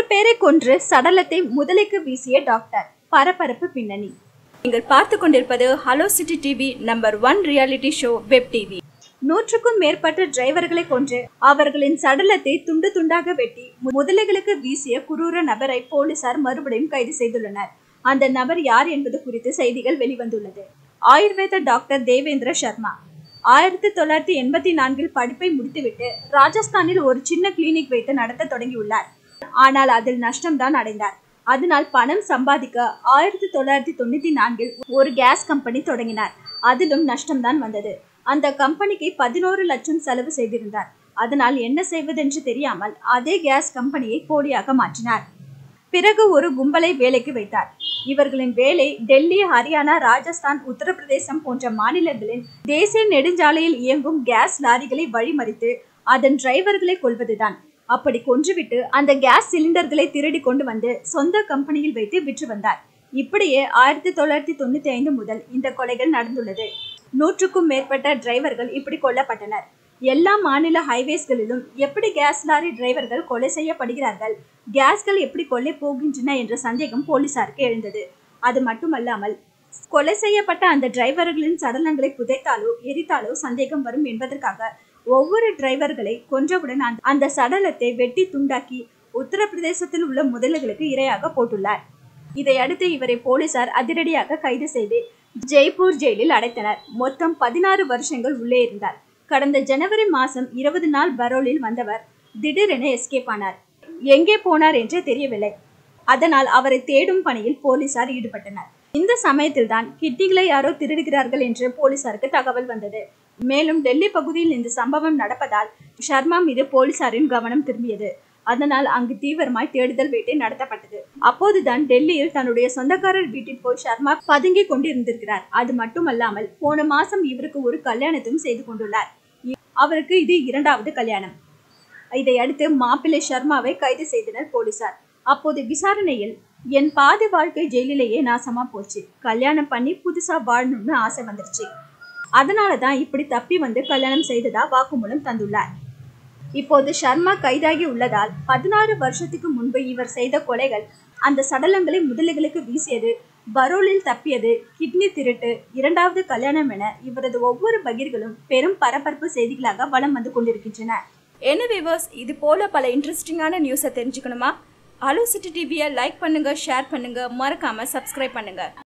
பேரை கொன்று சடலத்தை முதலைக்கு வீசிய டாக்டர் பரபரப்பு பின்னணி நீங்கள் பார்த்து கொண்டிருப்பது hello city TV number one reality show web TV நூற்றுக்கும் மேற்பட்ட டிரைவர்களை கொன்று அவர்களின் சடலத்தை துண்டு துண்டாக வெட்டி முதலைகளுக்கு வீசிய குரூர நபரை போலீசார் மறுபடியும் கைது செய்துள்ளனர் அந்த நபர் யார் என்பது குறித்து செய்திகள் வெளிவந்துள்ளது ஆயுர்வேத டாக்டர் தேவேந்திர சர்மா ஆயிரத்தி தொள்ளாயிரத்தி எண்பத்தி நான்கில் படிப்பை முடித்துவிட்டு ராஜஸ்தானில் ஒரு சின்ன கிளினிக் வைத்து நடத்த தொடங்கியுள்ளார் ஆனால் அதில் நஷ்டம்தான் அடைந்தார் அதனால் பணம் சம்பாதிக்க ஆயிரத்தி தொள்ளாயிரத்தி தொண்ணூத்தி நான்கில் ஒரு கேஸ் கம்பெனி தொடங்கினார் அதிலும் நஷ்டம்தான் வந்தது அந்த கம்பெனிக்கு பதினோரு லட்சம் செலவு செய்திருந்தார் அதனால் என்ன செய்வதென்று தெரியாமல் அதே கேஸ் கம்பெனியை போலியாக மாற்றினார் பிறகு ஒரு கும்பலை வேலைக்கு வைத்தார் இவர்களின் வேலை டெல்லி ஹரியானா ராஜஸ்தான் உத்தரப்பிரதேசம் போன்ற மாநிலங்களின் தேசிய நெடுஞ்சாலையில் இயங்கும் கேஸ் லாரிகளை வழிமறித்து அதன் டிரைவர்களை கொள்வதுதான் அப்படி கொன்றுவிட்டு அந்த கேஸ் சிலிண்டர்களை திருடி கொண்டு வந்து சொந்த கம்பெனியில் வைத்து விற்று வந்தார் இப்படியே ஆயிரத்தி தொள்ளாயிரத்தி தொண்ணூத்தி ஐந்து முதல் இந்த கொலைகள் நடந்துள்ளது நூற்றுக்கும் மேற்பட்ட டிரைவர்கள் இப்படி கொல்லப்பட்டனர் எல்லா மாநில ஹைவேஸ்களிலும் எப்படி கேஸ் லாரி டிரைவர்கள் கொலை செய்யப்படுகிறார்கள் கேஸ்கள் எப்படி கொலை போகின்றன என்ற சந்தேகம் போலீசாருக்கு எழுந்தது அது மட்டுமல்லாமல் கொலை செய்யப்பட்ட அந்த டிரைவர்களின் சடலங்களை புதைத்தாலோ எரித்தாலோ சந்தேகம் வரும் என்பதற்காக ஒவ்வொரு டிரைவர்களை கொன்றவுடன் அந்த அந்த சடலத்தை வெட்டி துண்டாக்கி உத்தரப்பிரதேசத்தில் உள்ள முதலைகளுக்கு இரையாக போட்டுள்ளார் இதையடுத்து இவரை போலீசார் அதிரடியாக கைது செய்து ஜெய்ப்பூர் ஜெயிலில் அடைத்தனர் மொத்தம் பதினாறு வருஷங்கள் உள்ளே இருந்தார் கடந்த ஜனவரி மாதம் இருபது நாள் பரோலில் வந்தவர் திடீரென எஸ்கேப் ஆனார் எங்கே போனார் என்றே தெரியவில்லை அதனால் அவரை தேடும் பணியில் போலீசார் ஈடுபட்டனர் இந்த சமயத்தில் தான் கிட்னிகளை யாரோ திருடுகிறார்கள் என்று போலீசாருக்கு தகவல் வந்தது மேலும் டெல்லி பகுதியில் இந்த சம்பவம் நடப்பதால் ஷர்மா மீது போலீசாரின் கவனம் திரும்பியது அதனால் அங்கு தீவிரமாய் தேடுதல் வேட்டை நடத்தப்பட்டது அப்போதுதான் டெல்லியில் தன்னுடைய சொந்தக்காரர் வீட்டில் போய் சர்மா பதுங்கி கொண்டிருந்திருக்கிறார் அது மட்டுமல்லாமல் போன மாசம் இவருக்கு ஒரு கல்யாணத்தையும் செய்து கொண்டுள்ளார் அவருக்கு இது இரண்டாவது கல்யாணம் இதையடுத்து மாப்பிள்ளை சர்மாவை கைது செய்தனர் போலீசார் அப்போது விசாரணையில் என் பாதி வாழ்க்கை ஜெயிலிலேயே நாசமா போச்சு கல்யாணம் பண்ணி புதுசா வாழணும்னு ஆசை வந்துருச்சு அதனால தான் இப்படி தப்பி வந்து கல்யாணம் செய்ததா வாக்குமூலம் தந்துள்ளார் இப்போது சர்மா கைதாகி உள்ளதால் பதினாறு வருஷத்துக்கு முன்பு இவர் செய்த கொலைகள் அந்த சடலங்களை முதலைகளுக்கு வீசியது பரோலில் தப்பியது கிட்னி திருட்டு இரண்டாவது கல்யாணம் என இவரது ஒவ்வொரு பகிர்களும் பெரும் பரபரப்பு செய்திகளாக வலம் வந்து கொண்டிருக்கின்றன என்ன விவர்ஸ் இது போல பல இன்ட்ரெஸ்டிங்கான நியூஸை தெரிஞ்சுக்கணுமா அலோ சிட்டி டிவியை லைக் பண்ணுங்க ஷேர் பண்ணுங்க மறக்காம சப்ஸ்கிரைப் பண்ணுங்க